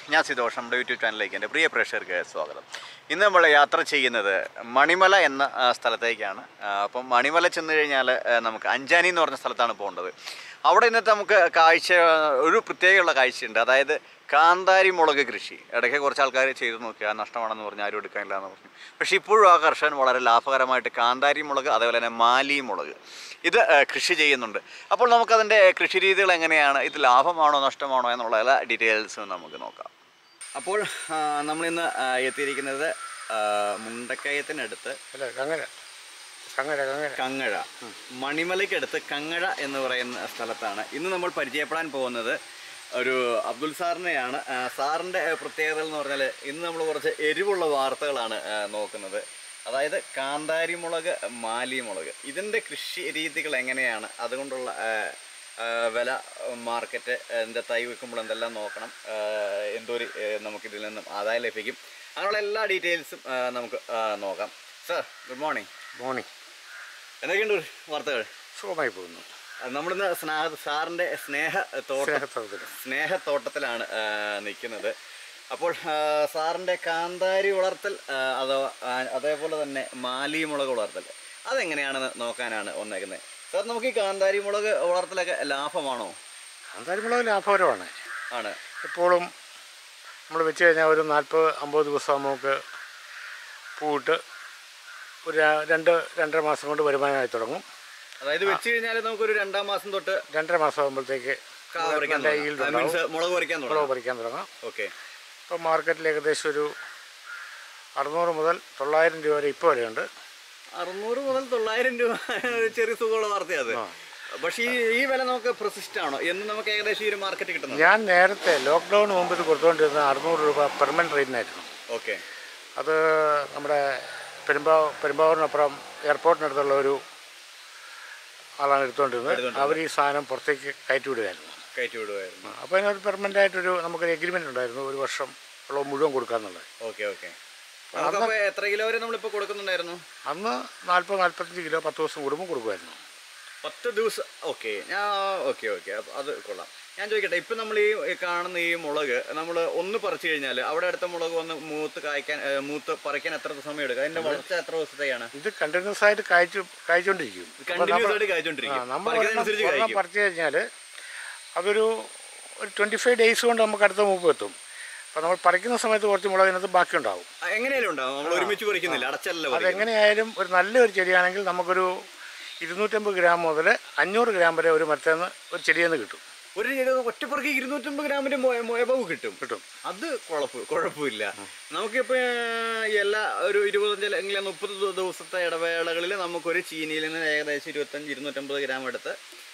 ഞാൻ സിതോഷ് നമ്മുടെ യൂട്യൂബ് ചാനലിലേക്ക് എൻ്റെ പ്രിയ പ്രേക്ഷകർക്ക് സ്വാഗതം ഇന്ന് നമ്മൾ യാത്ര ചെയ്യുന്നത് മണിമല എന്ന ആ, സ്ഥലത്തേക്കാണ് ആ, അപ്പം മണിമല ചെന്ന് കഴിഞ്ഞാൽ ആ, നമുക്ക് അഞ്ചാനി എന്ന് പറഞ്ഞ സ്ഥലത്താണ് പോകേണ്ടത് അവിടെ ഇന്നത്തെ നമുക്ക് കാഴ്ച ഒരു പ്രത്യേകമുള്ള കാഴ്ചയുണ്ട് അതായത് കാന്താരി മുളക് കൃഷി ഇടയ്ക്ക് കുറച്ച് ആൾക്കാർ ചെയ്തു നോക്കി ആ നഷ്ടമാണെന്ന് പറഞ്ഞ് ആരും എടുക്കാനില്ല എന്ന് പറഞ്ഞു പക്ഷേ ഇപ്പോഴും ആ കർഷകൻ വളരെ ലാഭകരമായിട്ട് കാന്താരി മുളക് അതേപോലെ തന്നെ മാലി മുളക് ഇത് ആ, കൃഷി ചെയ്യുന്നുണ്ട് അപ്പോൾ നമുക്കതിൻ്റെ കൃഷി രീതികൾ എങ്ങനെയാണ് ഇത് ലാഭമാണോ നഷ്ടമാണോ എന്നുള്ള എല്ലാ ഡീറ്റെയിൽസും നമുക്ക് നോക്കാം അപ്പോൾ ആ, നമ്മളിന്ന് ആ, എത്തിയിരിക്കുന്നത് ആ, മുണ്ടക്കയത്തിനടുത്ത് അല്ല കങ്ങര കങ്ങര കങ്ങര കങ്ങഴ മണിമലയ്ക്കടുത്ത് കങ്ങഴ എന്ന് പറയുന്ന സ്ഥലത്താണ് ഇന്ന് നമ്മൾ പരിചയപ്പെടാൻ പോകുന്നത് ഒരു അബ്ദുൽ സാറിനെയാണ് ആ, സാറിൻ്റെ പ്രത്യേകത എന്ന് പറഞ്ഞാൽ ഇന്ന് നമ്മൾ കുറച്ച് എരിവുള്ള വാർത്തകളാണ് ആ, നോക്കുന്നത് അതായത് കാന്താരി മുളക് മാലി മുളക് ഇതിൻ്റെ കൃഷി രീതികൾ എങ്ങനെയാണ് അതുകൊണ്ടുള്ള ആ, ആ, വില മാർക്കറ്റ് എൻ്റെ തൈ വെക്കുമ്പോൾ എന്തെല്ലാം നോക്കണം ആ, എന്തോര് ആ, നമുക്കിതിൽ നിന്നും ആദായം ലഭിക്കും അങ്ങനെയുള്ള എല്ലാ ഡീറ്റെയിൽസും ആ, നമുക്ക് ആ, നോക്കാം സാർ ഗുഡ് മോർണിംഗ് മോർണിംഗ് എന്തൊക്കെയുണ്ട് വാർത്തകൾ സുഖമായി പോകുന്നു അത് നമ്മളിന്ന് സ്നാ- സാറിന്റെ സ്നേഹ തോട്ടം സ്നേഹത്തോട്ടത്തിൽ സ്നേഹത്തോട്ടത്തിലാണ് നിൽക്കുന്നത് അപ്പോൾ ആ, സാറിന്റെ കാന്താരി വളർത്തൽ ആ, അതോ ആ, അതേപോലെ തന്നെ മാലി മുളക് വളർത്തൽ അതെങ്ങനെയാണെന്ന് നോക്കാനാണ് വന്നേക്കുന്നത് സാർ നമുക്ക് ഈ കാന്താരി മുളക് വളർത്തലൊക്കെ ലാഭമാണോ കാന്താരിമുളക് ലാഭകരമാണ് ആണ് എപ്പോഴും നമ്മൾ വെച്ച് കഴിഞ്ഞാൽ ഒരു നാൽപ്പത് അമ്പത് ദിവസം നമുക്ക് പൂവിട്ട് ഒരു ര- രണ്ട് രണ്ടര മാസം കൊണ്ട് വരുമാനമായി തുടങ്ങും അതായത് വെച്ച് കഴിഞ്ഞാൽ നമുക്കൊരു രണ്ടാം മാസം തൊട്ട് രണ്ടര മാസം ആകുമ്പോഴത്തേക്ക് കാ പറിക്കാൻ നല്ല തുടങ്ങാം. yield ആ, ഉണ്ടാവും. means മുളക് പറിക്കാൻ മുളക് തുടങ്ങാം പറിക്കാൻ തുടങ്ങാം ഓക്കെ ഇപ്പോൾ മാർക്കറ്റിൽ ഏകദേശം ഒരു അറുന്നൂറ് മുതൽ തൊള്ളായിരം രൂപ വരെ ഇപ്പോൾ വരെയുണ്ട് അറുന്നൂറ് മുതൽ തൊള്ളായിരം രൂപ ഒരു ചെറിയ സുഖമുള്ള വാർത്തയാണ് അത് ആ. പക്ഷേ ഈ ഈ വില നമുക്ക് പ്രസിസ്റ്റ് ആണോ എന്ന് നമുക്ക് ഏകദേശം ഈ ഒരു മാർക്കറ്റ് കിട്ടുന്നത് ഞാൻ നേരത്തെ ലോക്ക്ഡൗൺ മുമ്പ് ഇത് കൊടുത്തുകൊണ്ടിരുന്നത് അറുന്നൂറ് രൂപ പെർമനൻറ്റ് റേറ്റിനായിരുന്നു ഓക്കെ അത് നമ്മുടെ പെരുമ്പാവൂർ പെരുമ്പാവൂരിനപ്പുറം എയർപോർട്ടിനടുത്തുള്ള ഒരു ആളാണ് എടുത്തുകൊണ്ടിരുന്നത് എടുത്തുകൊണ്ടിരുന്നത്. അവർ ഈ സാധനം പുറത്തേക്ക് കയറ്റി വിടുകയായിരുന്നു കയറ്റി വിടുമായിരുന്നു അപ്പോൾ അതിനൊരു പെർമനൻ്റ് ആയിട്ടൊരു നമുക്കൊരു എഗ്രിമെൻ്റ് ഉണ്ടായിരുന്നു ഒരു വർഷം ഉള്ളത് മുഴുവൻ കൊടുക്കാന്നുള്ളത് ഓക്കെ ഓക്കെ നമുക്കപ്പോൾ എത്ര കിലോ വരെ നമ്മളിപ്പോൾ കൊടുക്കുന്നുണ്ടായിരുന്നു അന്ന് നാൽപ്പത് നാൽപ്പത്തഞ്ച് കിലോ പത്ത് ദിവസം കൂടുമ്പോൾ കൊടുക്കുമായിരുന്നു പത്ത് ദിവസം ഓക്കെ ഞാൻ ഓക്കെ ഓക്കെ അത് കൊള്ളാം ഞാൻ ചോദിക്കട്ടെ ഇപ്പം നമ്മൾ ഈ ഈ കാണുന്ന ഈ മുളക് നമ്മൾ ഒന്ന് പറിച്ചു കഴിഞ്ഞാൽ അവിടെ അടുത്ത മുളക് വന്ന് മൂത്ത് കായ്ക്കാൻ ഏ, മൂത്ത് പറിക്കാൻ എത്ര സമയം എടുക്കും അതിന്റെ വളർച്ച എത്ര ദിവസത്തെയാണ് ഇത് കണ്ടിന്യൂസ് ആയിട്ട് കായ്ച്ചു കായ്ച്ചുകൊണ്ടിരിക്കും അപ്പോൾ കണ്ടിന്യൂസ് നമ്മൾ- ആയിട്ട് ആ, കായ്ച്ചോണ്ടിരിക്കും നമ്മൾ പറിക്കുന്നതനുസരിച്ച് ഒരെണ്ണം കായ്ക്കും പറിച്ചു കഴിഞ്ഞാൽ അതൊരു ഒരു ട്വൻറ്റി ഫൈവ് ഡേയ്സ് കൊണ്ട് നമുക്ക് അടുത്ത മൂപ്പ് എത്തും അപ്പോൾ നമ്മൾ പറിക്കുന്ന സമയത്ത് കുറച്ച് മുളകിനകത്ത് ബാക്കിയുണ്ടാവും ആ, എങ്ങനെയാലും ഉണ്ടാവും നമ്മൾ ഒരുമിച്ച് പറിക്കുന്നില്ല അടച്ചല്ല പറിക്കുന്നത് അതെങ്ങനെയായാലും ഒരു നല്ലൊരു ചെടിയാണെങ്കിൽ നമുക്കൊരു ഇരുന്നൂറ്റമ്പത് ഗ്രാം മുതൽ അഞ്ഞൂറ് ഗ്രാം വരെ ഒരു മരത്തിൽ നിന്ന് ഒരു ചെടിയിൽ നിന്ന് കിട്ടും ഒരു ചെടി ഒറ്റപ്പുറക്ക് ഇരുന്നൂറ്റമ്പത് ഗ്രാമിന്റെ എബവ് കിട്ടും കിട്ടും അത് കുഴപ്പം കുഴപ്പമില്ല നമുക്കിപ്പോൾ എല്ലാ ഒരു ഇരുപത്തഞ്ച് അല്ലെങ്കിൽ മുപ്പത് ദി- ദിവസത്തെ ഇടവേളകളിൽ നമുക്കൊരു ചീനിയിൽ നിന്ന് ഏകദേശം ഇരുപത്തഞ്ച് ഇരുന്നൂറ്റമ്പത് ഗ്രാം എടുത്ത്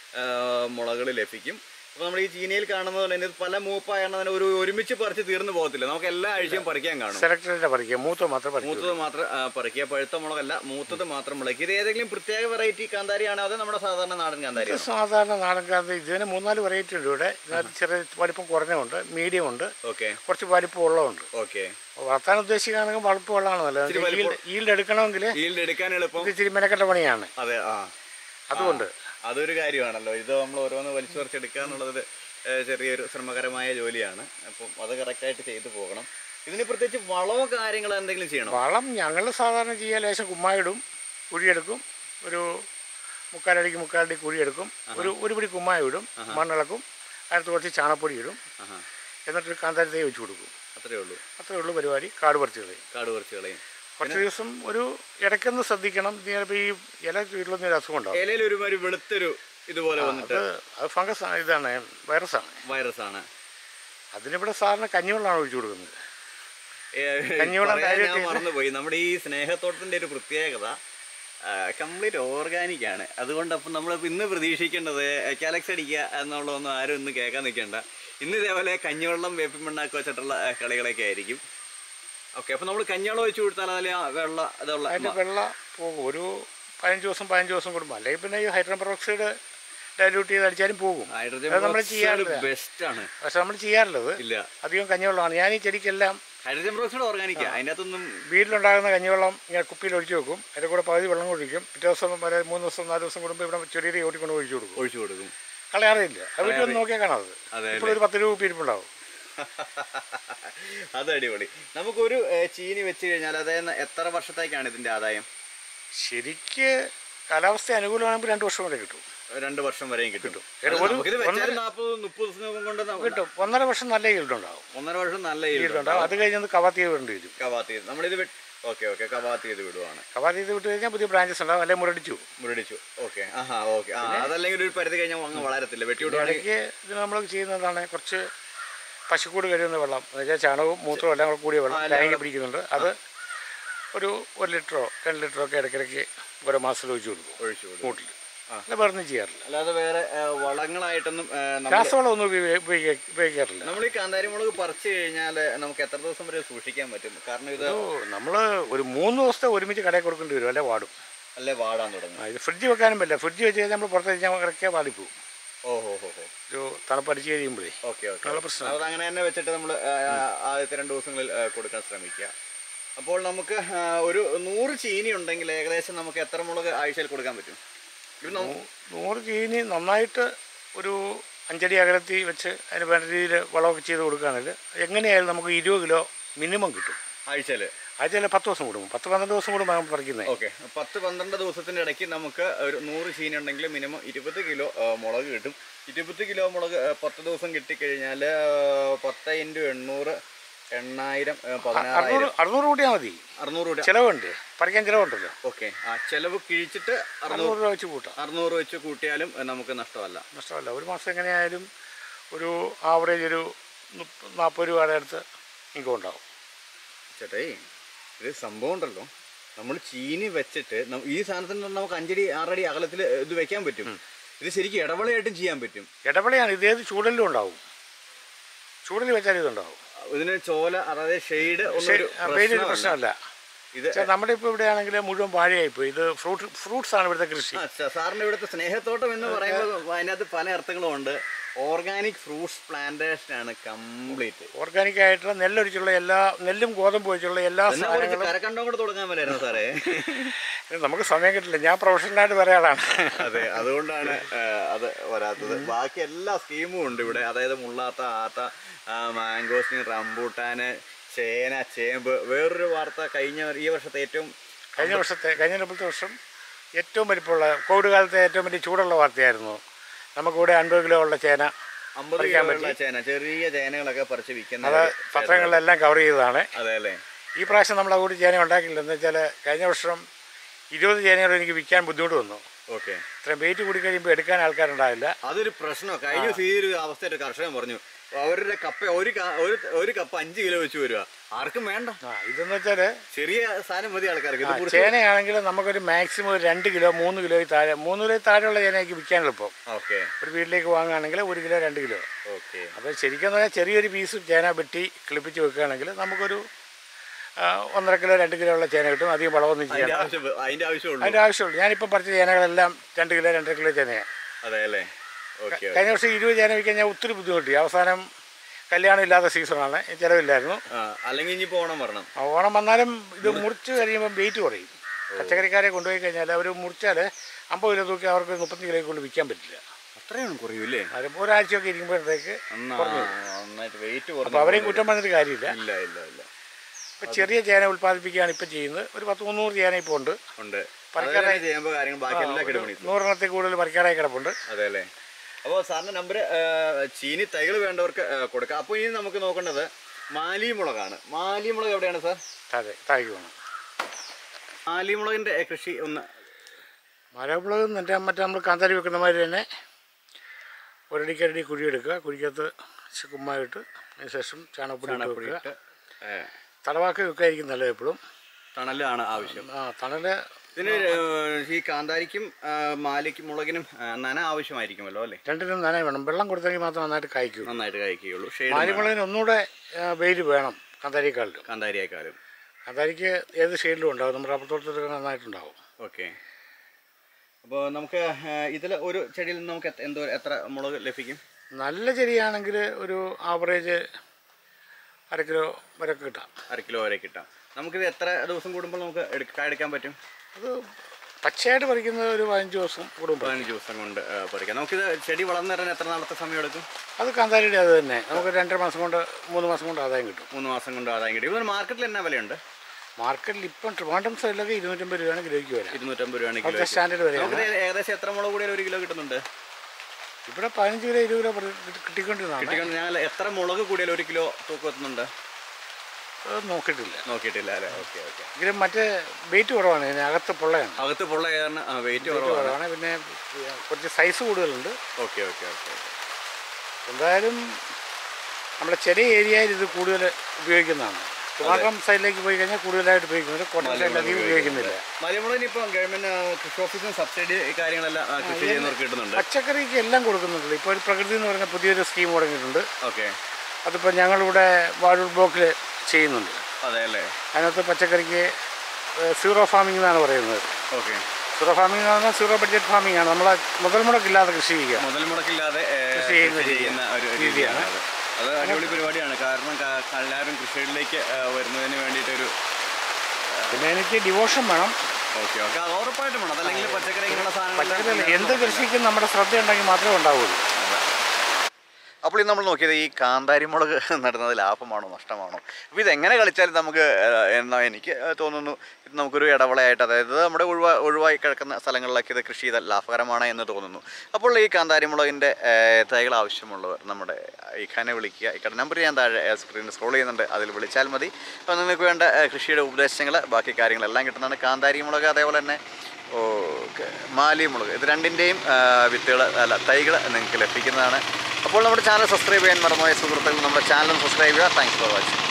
മുളകൾ ലഭിക്കും അപ്പോൾ നമ്മൾ ഈ ചീനിയിൽ കാണുന്നത് പോലെ തന്നെ ഇത് പല മൂപ്പായാണ് അതിന് ഒരു ഒരുമിച്ച് പറിച്ച് തീർന്നു പോകത്തില്ല നമുക്ക് എല്ലാ ആഴ്ചയും പറിക്കാൻ കാണും സെലക്ടറിൻ്റെ പറിക്കുക മൂത്ത മാത്രം പറിക്കും മൂത്തത് മാത്രം ആ, പറിക്കുക പഴുത്ത മുളകല്ല മൂത്തത് മാത്രം മുളയ്ക്കുക ഇത് ഏതെങ്കിലും പ്രത്യേക വെറൈറ്റി കാന്താരിയാണോ അതോ നമ്മുടെ സാധാരണ നാടൻ കാന്താരിയാണോ സാധാരണ നാടൻ കാന്ത ഇതിന് മൂന്നാല് വെറൈറ്റി ഉണ്ട് ഇവിടെ ഇതിനകത്ത് ചെറിയ വലിപ്പം കുറഞ്ഞുണ്ട് മീഡിയം ഉണ്ട് ഓക്കെ കുറച്ച് വലിപ്പം ഉള്ളതുണ്ട് ഓക്കെ വളർത്താൻ ഉദ്ദേശിക്കുകയാണെങ്കിൽ വളർപ്പ് വെള്ളമാണ് ഇച്ചിരി നല്ലത് വലിപ്പം- ഈൽഡ് എടുക്കണമെങ്കിൽ ഈൽഡ് എടുക്കാൻ എളുപ്പം ഇത് ഇച്ചിരി മെനക്കെട്ട പണിയാണ് അതെ ആ അതുകൊണ്ട് അതൊരു കാര്യമാണല്ലോ ഇത് നമ്മൾ ഓരോന്ന് വലിച്ചു പറിച്ചെടുക്കുക എന്നുള്ളത് ഏഹ്, ചെറിയൊരു ശ്രമകരമായ ജോലിയാണ് അപ്പം അത് കറക്റ്റായിട്ട് ചെയ്തു പോകണം ഇതിന് പ്രത്യേകിച്ച് വളമോ കാര്യങ്ങളോ എന്തെങ്കിലും ചെയ്യണം വളം ഞങ്ങൾ സാധാരണ ചെയ്യാൻ ലേശം കുമ്മായിടും കുഴിയെടുക്കും ഒരു മുക്കാലടിക്ക് മുക്കാലടി കുഴിയെടുക്കും ഒരു ഒരു പിടി കുമ്മായി ഇടും മണ്ണിളക്കും അതിനകത്ത് കുറച്ച് ചാണകപ്പൊടി ഇടും ആഹാ എന്നിട്ടൊരു കാന്താരി തൈ വെച്ച് കൊടുക്കും അത്രേ ഉള്ളൂ അത്രേ ഉള്ളൂ പരിപാടി കാട് പറിച്ച് കളയും കാട് പറിച്ച് കളയും കുറച്ച് ദിവസം ഒരു ഇടയ്ക്കൊന്ന് ശ്രദ്ധിക്കണം ചിലപ്പോൾ ഈ ഇല ചുരുളുന്ന ഒരു അസുഖം ഉണ്ടാവും ഇലയിൽ ഒരുമാതിരി വെളുത്തൊരു ഇതുപോലെ വന്നിട്ട് അത് അത് ഫംഗസ് ഇതാണ് വൈറസാണ് വൈറസ് ആണ് അതിനിവിടെ സാറിന് കഞ്ഞിവെള്ളമാണ് ഒഴിച്ചു കൊടുക്കുന്നത് ഏഹ്, കഞ്ഞിവെള്ളം പറയാൻ ഞാൻ direct മറന്നുപോയി നമ്മുടെ ഈ സ്നേഹത്തോട്ടത്തിന്റെ ഒരു പ്രത്യേകത കംപ്ലീറ്റ് ഓർഗാനിക് ആണ് അതുകൊണ്ട് അപ്പം നമ്മൾ ഇന്ന് പ്രതീക്ഷിക്കേണ്ടത് കാലക്സ് അടിക്കുക എന്നുള്ളതൊന്നും ആരും ഇന്ന് കേൾക്കാൻ നിൽക്കേണ്ട ഇന്ന് ഇതേപോലെ കഞ്ഞിവെള്ളം വേപ്പിൻ മണ്ണാക്കി വെച്ചിട്ടുള്ള ആ, കളികളൊക്കെ ആയിരിക്കും ഓക്കെ അപ്പം നമ്മൾ കഞ്ഞിവെള്ളം ഒഴിച്ചു കൊടുത്താൽ അതിൽ ആ വെള്ള ഇതുള്ള അതിൻ്റെ വെള്ള പോകും ഒരു പതിനഞ്ച് ദിവസം പതിനഞ്ച് ദിവസം കൂടുമ്പോൾ അല്ലെങ്കിൽ പിന്നെ ഈ ഹൈഡ്രോജൻ പെറോക്സൈഡ് ഡൈല്യൂട്ട് ചെയ്ത് അടിച്ചാലും പോകും ഹൈഡ്രജൻ അത് നമ്മൾ ചെയ്യാറില്ല. ബെസ്റ്റ് ആണ് പക്ഷെ നമ്മൾ ചെയ്യാറുള്ളത് ഇല്ല അധികം കഞ്ഞിവെള്ളമാണ് ഞാൻ ഈ ചെടിക്കെല്ലാം ഹൈഡ്രജൻ പെറോക്സൈഡ് ഓർഗാനിക്കാ അതിൻ്റെ അകത്തൊന്നും വീട്ടിലുണ്ടാകുന്ന കഞ്ഞിവെള്ളം ഇങ്ങനെ കുപ്പിയിൽ ഒഴിച്ചു വെക്കും അതിൻ്റെ കൂടെ പകുതി വെള്ളം ഒഴിക്കും പിറ്റേ ദിവസം വരെ മൂന്ന് ദിവസം നാല് ദിവസം കൂടുമ്പോൾ ഇവിടെ ചെടിയുടെ ഓട്ടിക്കൊണ്ട് ഒഴിച്ചു കൊടുക്കും ഒഴിച്ചു കൊടുക്കും കളയാറില്ല അത് വീട്ടിൽ ഒന്ന് നോക്കിയാൽ കാണാം അത് അതെ ഇപ്പോൾ ഒരു പത്ത് രൂപ കുപ്പി ഇരിപ്പുണ്ടാവും അത് അടിപൊളി നമുക്കൊരു ഏഹ്, ചീനി വെച്ച് കഴിഞ്ഞാൽ അതായത് എത്ര വർഷത്തേക്കാണ് ഇതിന്റെ ആദായം ശരിക്ക് കാലാവസ്ഥ അനുകൂലമാകുമ്പോൾ രണ്ട് വർഷം വരെ കിട്ടും രണ്ട് വർഷം വരെയും കിട്ടും ഒരു- അല്ല, ഒരു- നമുക്കിത് വെച്ചാൽ ഒന്നര- നാൽപ്പത് മുപ്പത് ദിവസം കൊണ്ട് നമുക്ക് കിട്ടും ഒന്നര വർഷം നല്ല yield ഉണ്ടാവും ഒന്നര വർഷം നല്ല yield yield ഉണ്ടാവും അത് കഴിഞ്ഞ് കവാത്ത് ചെയ്ത് വിടേണ്ടി വരും കവാത്ത് ചെയ്ത് നമ്മളിത് ഓക്കെ ഓക്കെ കവാത്ത് ചെയ്ത് വിടുവാണ് കവാത്ത് ചെയ്ത് വിട്ട് കഴിഞ്ഞാൽ പുതിയ ബ്രാഞ്ചസ് ഉണ്ടാവും അല്ലെങ്കിൽ മുരടിച്ചു പോകും. മുരടിച്ചു ഓക്കെ ആഹാ ഓക്കെ ആ അതല്ലെങ്കിൽ ഒരു പരിധി കഴിഞ്ഞാൽ അങ്ങ് വളരത്തില്ല വെട്ടി വിടുവാണെങ്കിൽ ഇടയ്ക്ക് ഇത് നമ്മൾ ചെയ്യുന്നതാണ് കുറച്ച് പശുക്കൂട് കഴിയുന്ന വെള്ളം എന്ന് വെച്ചാൽ ചാണകവും മൂത്രവും എല്ലാം കൂടെ കൂടിയ വെള്ളം ആ, എല്ലാം ടാങ്കി കൂടെ- പിടിക്കുന്നുണ്ട് അത് ഒരു ഒരു ലിറ്ററോ രണ്ട് ലിറ്ററോ ഒക്കെ ഇടയ്ക്കിടയ്ക്ക് ഓരോ മാസത്തിൽ ഒഴിച്ചു കൊടുക്കും ഒഴിച്ചു വിടും മൂട്ടിൽ ആ. അല്ല വേറെ ഒന്നും ചെയ്യാറില്ല അല്ലാതെ വേറെ ഏഹ്, വളങ്ങളായിട്ടൊന്നും ഏഹ്, നമ്മൾ രാസവളം ഒന്നും ഉപയോഗി- ഉപയോഗിക്ക- ഉപയോഗിക്കാറില്ല നമ്മൾ ഈ കാന്താരി മുളക് പറിച്ചു കഴിഞ്ഞാൽ നമുക്ക് എത്ര ദിവസം വരെ സൂക്ഷിക്കാൻ പറ്റും കാരണം ഇത് നമ്മൾ ഒരു മൂന്ന് ദിവസത്തെ ഒരുമിച്ച് കടയിൽ കൊടുക്കേണ്ടി വരും അല്ലെ വാടും അല്ലേ വാടാൻ തുടങ്ങും ആ, ഇത് ഫ്രിഡ്ജ് വെക്കാനും പറ്റില്ല ഫ്രിഡ്ജ് വെച്ച് കഴിഞ്ഞാൽ നമ്മൾ പുറത്ത് കഴിഞ്ഞാൽ ഇറക്കിയാൽ വാടിപ്പോവും ഓ ഹോ ഹോ ഹോ ഒരു തണുപ്പടിച്ച് കഴിയുമ്പോഴേ ഓക്കെ ഓക്കെ നല്ല പ്രശ്നമാണ് അത് അങ്ങനെ തന്നെ വെച്ചിട്ട് നമ്മൾ ആദ്യത്തെ രണ്ട് ദിവസങ്ങളിൽ ആ, കൊടുക്കാൻ ശ്രമിക്കുക അപ്പോൾ നമുക്ക് ആ, ഒരു നൂറ് ചീനി ഉണ്ടെങ്കിൽ ഏകദേശം നമുക്ക് എത്ര മുളക് ആഴ്ചയിൽ കൊടുക്കാൻ പറ്റും ഇത് നമ്മ- നൂ- നൂറ് ചീനി നന്നായിട്ട് ഒരു അഞ്ചടി അകലത്തി വെച്ച് അതിന് വേണ്ട രീതിയിൽ വളമൊക്കെ ചെയ്ത് കൊടുക്കുകയാണെങ്കിൽ എങ്ങനെയായാലും നമുക്ക് ഇരുപത് കിലോ മിനിമം കിട്ടും ആഴ്ചയിൽ ആഴ്ചയിൽ പത്ത് ദിവസം കൂടും പത്ത് പന്ത്രണ്ട് ദിവസം കൂടും നമ്മൾ പറിക്കുന്നത് ഓക്കെ പത്ത് പന്ത്രണ്ട് ദിവസത്തിൻ്റെ ഇടയ്ക്ക് നമുക്ക് ഒരു നൂറ് ചീനി ഉണ്ടെങ്കിൽ മിനിമം ഇരുപത് കിലോ ആ, മുളക് കിട്ടും ഇരുപത് കിലോ മുളക് ആ, പത്ത് ദിവസം കിട്ടിക്കഴിഞ്ഞാൽ പത്ത് ഇൻറ്റു എണ്ണൂറ് എണ്ണായിരം ആ, അറുന്നൂറ് പതിനാറായിരം അറുന്നൂറ് കൂട്ടിയാൽ മതി അറുന്നൂറ് രൂപ ചിലവുണ്ട് പറിക്കാൻ ചിലവുണ്ടല്ലോ ഓക്കെ ആ ചെലവ് കിഴിച്ചിട്ട് അറുന്നൂറ് അറുന്നൂറ് രൂപ വെച്ച് കൂട്ടാം അറുന്നൂറ് വെച്ച് കൂട്ടിയാലും ആ, നമുക്ക് നഷ്ടമല്ല നഷ്ടമല്ല ഒരു മാസം എങ്ങനെയായാലും ഒരു ആവറേജ് ഒരു മുപ്പ- നാൽപ്പത് രൂപയുടെ അടുത്ത് ഇൻകം ഉണ്ടാവും ചേട്ടേ ഇത് സംഭവം ഉണ്ടല്ലോ നമ്മൾ ചീനി വെച്ചിട്ട് നം- ഈ സാധനത്തിന് നമുക്ക് അഞ്ചടി ആറടി അകലത്തിൽ ഇത് വെക്കാൻ പറ്റും ഇത് ശരിക്കും ഇടവളയായിട്ടും ചെയ്യാൻ പറ്റും ഇടപെടയാണ് ഇത് ഏത് ചൂടലിലും ഉണ്ടാവും ചൂടലിൽ വെച്ചാൽ ഇതുണ്ടാവും ഇതിന് ചോല അതായത് ഷെയ്ഡ് ഒന്നും പക്ഷേ ഒരു വെയിലൊരു പ്രശ്നമല്ല. പ്രശ്നമല്ല ഇത് പക്ഷേ നമ്മുടെ ഇപ്പോൾ ഇവിടെയാണെങ്കിൽ മുഴുവൻ വാഴയായിപ്പോയി ഇത് ഫ്രൂട്ട് ഫ്രൂട്ട്സ് ആണ് ഇവിടുത്തെ കൃഷി ആ, സ- സാറിന്റെ ഇവിടുത്തെ സ്നേഹത്തോട്ടം എന്ന് പറയുമ്പോൾ അതിനകത്ത് പല അർത്ഥങ്ങളും ഉണ്ട് ഓർഗാനിക് ഫ്രൂട്ട്സ് പ്ലാന്റേഷൻ ആണ് കംപ്ലീറ്റ് ഓർഗാനിക് ആയിട്ടുള്ള നെല്ലൊഴിച്ചുള്ള എല്ലാ നെല്ലും ഗോതമ്പ് ഒഴിച്ചുള്ള എല്ലാ എന്നാ കുറച്ച് സാധനങ്ങളും കരക്കണ്ടം കൂടെ തുടങ്ങാൻ പറ്റായിരുന്നു സാറേ ഇത് നമുക്ക് സമയം കിട്ടില്ല ഞാൻ പ്രൊഫഷണലായിട്ട് പറയാ ആളാണ് അതെ അതുകൊണ്ടാണ് ആ, അത് വരാത്തത് ബാക്കി എല്ലാ സ്കീമും ഉണ്ട് ഇവിടെ അതായത് മുള്ളാത്ത ആത്ത ആ, മാംഗോസ്റ്റിൻ റംബൂട്ടാന് ചേന ചേമ്പ് വേറൊരു വാർത്ത കഴിഞ്ഞ ഈ വർഷത്തെ ഏറ്റവും കഴിഞ്ഞ വർഷത്തെ കഴിഞ്ഞ മുപ്പത്തെ വർഷം ഏറ്റവും വലിപ്പമുള്ള കോവിഡ് കാലത്തെ ഏറ്റവും വലിയ ചൂടുള്ള വാർത്തയായിരുന്നു നമുക്കിവിടെ അൻപത് കിലോ ഉള്ള ചേന അമ്പത് പറിക്കാൻ കിലോയുള്ള ചേന ചെറിയ ചേനകളൊക്കെ പറിച്ച് വിൽക്കുന്ന അത് ഒരു ചേട്ടൻ. പത്രങ്ങളിലെല്ലാം കവർ ചെയ്തതാണ് അതെ അല്ലേ ഈ പ്രാവശ്യം നമ്മൾ അതുകൂടി ചേന ഉണ്ടാക്കിയില്ല എന്ന് വെച്ചാൽ കഴിഞ്ഞ വർഷം ഇരുപത് ചേനകൾ എനിക്ക് വിൽക്കാൻ ബുദ്ധിമുട്ട് വന്നു ഓക്കെ ഇത്രയും വെയിറ്റ് കൂടി കഴിയുമ്പോൾ എടുക്കാൻ ആൾക്കാരുണ്ടാവില്ല അതൊരു പ്രശ്നമാണ് കഴിഞ്ഞ ദിവസം ഈ ഒരു അവസ്ഥയുടെ കർഷകൻ പറഞ്ഞു അവരുടെ കപ്പ ഒരു ക- ഒരു ഒരു കപ്പ അഞ്ച് കിലോ വെച്ച് വരിക ആർക്കും വേണ്ട ആ ഇതെന്ന് വെച്ചാൽ ചെറിയ സാധനം മതി ആൾക്കാർക്ക് ഇത് മുറിച്ച് ചേനയാണെങ്കിൽ നമുക്കൊരു മാക്സിമം ഒരു രണ്ട് കിലോ മൂന്ന് കിലോയിൽ താഴെ മൂന്ന് കിലോയിൽ താഴെയുള്ള ചേനയ്ക്ക് വിൽക്കാൻ എളുപ്പം ഓക്കെ ഒരു വീട്ടിലേക്ക് വാങ്ങുകയാണെങ്കിൽ ഒരു കിലോ രണ്ട് കിലോ ഓക്കെ അപ്പോൾ ശരിക്കും പറഞ്ഞാൽ ചെറിയൊരു പീസ് ചേന വെട്ടി കിളിപ്പിച്ച് വെക്കുകയാണെങ്കിൽ നമുക്കൊരു ആ, ഒന്നര കിലോ രണ്ട് കിലോ ഉള്ള ചേന കിട്ടും അധികം വളമൊന്നും അതിന്റെ ചെയ്യണം ആവശ്യം അതിന്റെ ആവശ്യമുള്ളൂ അതിൻ്റെ ആവശ്യമുള്ളൂ ഞാനിപ്പോൾ പറിച്ച ചേനകളെല്ലാം രണ്ട് കിലോ രണ്ടര കിലോ ചേനയാണ് അതെ അല്ലേ ഓക്കെ കഴിഞ്ഞ വർഷം ഇരുപത് ചേന വിൽക്കാൻ ഞാൻ ഒത്തിരി ബുദ്ധിമുട്ടി അവസാനം കല്യാണം ഇല്ലാത്ത സീസണാണ് ചിലവില്ലായിരുന്നു അല്ലെങ്കിൽ ഇനി ഓണം വരണം ആ ഓണം വന്നാലും ഇത് മുറിച്ച് കഴിയുമ്പോൾ വെയിറ്റ് കുറയും പച്ചക്കറിക്കാരെ കൊണ്ടുപോയി കഴിഞ്ഞാൽ അവർ മുറിച്ചാൽ അമ്പത് കിലോ തൂക്കി അവർക്ക് മുപ്പത്തഞ്ച് കിലോ കൊണ്ട് വിൽക്കാൻ പറ്റില്ല അത്രയും കുറയൂല്ലേ അത് ഒരാഴ്ചയൊക്കെ ഇരിക്കുമ്പോഴത്തേക്ക് എന്നാ നന്നായിട്ട് വെയിറ്റ് അപ്പോൾ അവരെയും കുറ്റം പറഞ്ഞിട്ട് കാര്യമില്ല ഇല്ല ഇല്ല ഇല്ല ഇപ്പോൾ ചെറിയ ചേന ഉൽപ്പാദിപ്പിക്കുകയാണ് ഇപ്പോൾ ചെയ്യുന്നത് ഒരു പത്ത് മുന്നൂറ് ചേന ഇപ്പോൾ ഉണ്ട് ഉണ്ട് പറിക്കാനായി- അതൊക്കെ ചെയ്യുമ്പോൾ കാര്യങ്ങൾ ബാക്കി എല്ലാം കിടപണി നൂറെണ്ണത്തിൽ കൂടുതൽ പറിക്കാറായി കിടപ്പുണ്ട് അതെ അല്ലേ അപ്പോൾ സാറിന്റെ നമ്പർ ചീനി തൈകൾ വേണ്ടവർക്ക് ആ, കൊടുക്കാം അപ്പോൾ ഇനി നമുക്ക് നോക്കേണ്ടത് മാലിമുളകാണ് മാലിമുളക് എവിടെയാണ് സാർ താഴെ താഴേക്ക് വേണം മാലിമുളകിന്റെ കൃഷി ഒന്ന് മരമുളക് മറ്റേ മറ്റേ നമ്മൾ കാന്താരി വെക്കുന്ന മാതിരി തന്നെ ഒരടിക്കരടി കുഴിയെടുക്കുക കുഴിക്കകത്ത് ഇച്ചിരി കുമ്മായിട്ട് അതിന് ശേഷം ചാണകപ്പൊടി ഇട്ട് ചാണകപ്പൊടി വെക്കുക ഇട്ട് ഏ, തടവാക്കി വെക്കായിരിക്കും നല്ലത് എപ്പോഴും തണലാണ് ആവശ്യം ആ തണല് ഇതിന് ഏഹ്, ഈ കാന്താരിക്കും ആ, മാലിക്കും മുളകിനും ആ, നന ആവശ്യമായിരിക്കുമല്ലോ അല്ലേ രണ്ടിനും നനവ് വേണം വെള്ളം കൊടുത്തെങ്കിൽ മാത്രം നന്നായിട്ട് കായ്ക്കും നന്നായിട്ട് കഴിക്കുകയുള്ളൂ ഷെയ്ഡ് മാലിമുളകിന് ഒന്നുകൂടെ വെയിൽ വേണം കാന്താരിക്കാളിലും കാന്താരിയേക്കാളും കാന്താരിക്ക് ഏത് ഷെയ്ഡിലും ഉണ്ടാവും നമ്മുടെ റബ്ബർ നന്നായിട്ടുണ്ടാവും ഓക്കെ അപ്പോൾ നമുക്ക് ഇതിൽ ഒരു ചെടിയിൽ നിന്ന് നമുക്ക് എത്ര- എന്തോ എത്ര മുളക് ലഭിക്കും നല്ല ചെടിയാണെങ്കിൽ ഒരു ആവറേജ് അര കിലോ വരെയൊക്കെ കിട്ടാം അര കിലോ വരെ കിട്ടാം നമുക്കിത് എത്ര ദിവസം കൂടുമ്പോൾ നമുക്ക് എടുക്ക- എടുക്കാൻ പറ്റും അത് പച്ചയായിട്ട് പറിക്കുന്നത് ഒരു പതിനഞ്ച് ദിവസം കൂടുമ്പോൾ പതിനഞ്ച് ദിവസം കൊണ്ട് ആ, പറിക്കാം നമുക്കിത് ചെടി വളർന്നു വരാൻ എത്ര നാളത്തെ സമയം എടുക്കും അത് കാന്താരിയുടെ അത് തന്നെ നമുക്ക് രണ്ടര മാസം കൊണ്ട് മൂന്ന് മാസം കൊണ്ട് ആദായം കിട്ടും മൂന്ന് മാസം കൊണ്ട് ആദായം കിട്ടി ഇവിടെ മാർക്കറ്റിൽ എന്നാ വിലയുണ്ട് മാർക്കറ്റിൽ ഇപ്പം ട്രിവാൻഡ്രം സൈഡിലൊക്കെ ഇരുന്നൂറ്റമ്പത് രൂപയാണ് കിലോയ്ക്ക് വരാം ഇരുന്നൂറ്റമ്പത് രൂപയാണ് കിലോ അവിടുത്തെ സ്റ്റാൻഡേർഡ് വരെയാണ് നമുക്ക് ഏകദേശം എത്ര മുളക് കൂടിയാൽ ഒരു കിലോ കിട്ടുന്നുണ്ട് ഇവിടെ പതിനഞ്ച് കിലോ ഇരുപത് കിലോ പ്രതി- കിട്ടി- കിട്ടിക്കൊണ്ടിരുന്നതാണ് കിട്ടിക്കൊണ്ട് ഞങ്ങൾ എത്ര മുളക് കൂടിയാൽ ഒരു കിലോ തൂക്കം എത്തുന്നുണ്ട് അത് നോക്കിയിട്ടില്ല നോക്കിയിട്ടില്ല അല്ലേ ഓക്കെ ഓക്കെ എങ്കിലും മറ്റേ വെയിറ്റ് കുറവാണ് ഇതിന് അകത്ത് പൊള്ളയാണ് അകത്ത് പൊള്ള കാരണം വെയിറ്റ് വെയിറ്റ് കുറവാണ് കുറവാണ് പിന്നെ കുറച്ച് സൈസ് കൂടുതലുണ്ട് ഓക്കെ ഓക്കെ ഓക്കെ എന്തായാലും നമ്മുടെ ചെറിയ ഏരിയയിൽ ഇത് കൂടുതൽ ഉപയോഗിക്കുന്നതാണ് ട്രിവാൻഡ്രം സൈഡിലേക്ക് പോയി കഴിഞ്ഞാൽ കൂടുതലായിട്ട് ഉപയോഗിക്കുന്നത് കോട്ടയം സൈഡിൽ അധികം ഉപയോഗിക്കുന്നില്ല മലമുളകിന് ഇപ്പം ഗവൺമെന്റ് കൃഷി ഓഫീസിന് സബ്സിഡി കാര്യങ്ങളെല്ലാം ആ, കൃഷി ചെയ്യുന്നവർക്ക് കിട്ടുന്നുണ്ട് പച്ചക്കറിക്ക് എല്ലാം കൊടുക്കുന്നുണ്ട് ഇപ്പോൾ ഒരു പ്രകൃതി എന്ന് പറയുന്ന പുതിയൊരു സ്കീം തുടങ്ങിയിട്ടുണ്ട് ഓക്കെ അതിപ്പോൾ ഞങ്ങളിവിടെ വാഴൂർ ബ്ലോക്കിൽ ചെയ്യുന്നുണ്ട് അതെ അല്ലേ അതിനകത്ത് പച്ചക്കറിക്ക് സീറോ ഫാമിംഗ് എന്നാണ് പറയുന്നത് ഓക്കെ സീറോ ഫാമിംഗ് എന്ന് പറഞ്ഞാൽ സീറോ ബഡ്ജറ്റ് ഫാമിംഗ് ആണ് നമ്മൾ മുതൽ മുടക്കില്ലാതെ കൃഷി ചെയ്യുക മുതൽ മുടക്കില്ലാതെ ഏ, കൃഷി ചെയ്യുന്ന കൃഷി ചെയ്യുന്ന ഒരു രീതിയാണ് അത് അത് അടിപൊളി പരിപാടിയാണ് കാരണം ക- എല്ലാവരും കൃഷിയിലേക്ക് ഏ, വരുന്നതിന് വേണ്ടിയിട്ടൊരു പിന്നെ എനിക്ക് ഡിവോഷൻ വേണം ഓക്കെ ഓക്കെ അത് ഉറപ്പായിട്ടും വേണം അതല്ലെങ്കിൽ പച്ചക്കറി ഇങ്ങനെയുള്ള പച്ചക്കറി സാധനങ്ങൾ എന്ത് കൃഷിക്കും നമ്മുടെ ശ്രദ്ധയുണ്ടെങ്കിൽ മാത്രമേ ഉണ്ടാവുള്ളൂ അപ്പോൾ ഇത് നമ്മൾ നോക്കിയത് ഈ കാന്താരി മുളക് നടുന്നത് ലാഭമാണോ നഷ്ടമാണോ അപ്പോൾ ഇതെങ്ങനെ കളിച്ചാലും നമുക്ക് ഏഹ്, എന്നാ എനിക്ക് തോന്നുന്നു ഇത് നമുക്കൊരു ഇടവളയായിട്ട് അതായത് നമ്മുടെ ഒഴിവാ ഒഴിവായി കിടക്കുന്ന സ്ഥലങ്ങളിലൊക്കെ ഇത് കൃഷി ചെയ്താൽ ലാഭകരമാണ് എന്ന് തോന്നുന്നു അപ്പോൾ ഈ കാന്താരി മുളകിൻ്റെ ഏഹ്, തൈകൾ ആവശ്യമുള്ളവർ നമ്മുടെ ഇഖാനെ വിളിക്കുക ഇക്കടെ നമ്പർ ഞാൻ താഴെ സ്ക്രീനിൽ സ്ക്രോൾ ചെയ്യുന്നുണ്ട് അതിൽ വിളിച്ചാൽ മതി അപ്പോൾ നിങ്ങൾക്ക് വേണ്ട ഏഹ്, കൃഷിയുടെ ഉപദേശങ്ങൾ ബാക്കി കാര്യങ്ങളെല്ലാം കിട്ടുന്നതാണ് കാന്താരി മുളക് അതേപോലെ തന്നെ ഓക്കെ മാലി മുളക് ഇത് രണ്ടിൻ്റെയും വിത്തുകൾ അല്ല തൈകൾ നിങ്ങൾക്ക് ലഭിക്കുന്നതാണ് അപ്പോൾ നമ്മുടെ ചാനൽ സബ്സ്ക്രൈബ് ചെയ്യാൻ മറന്നുപോയ സുഹൃത്തുക്കൾ നമ്മുടെ ചാനൽ സബ്സ്ക്രൈബ് ചെയ്യുക താങ്ക്സ് ഫോർ വാച്ചിങ്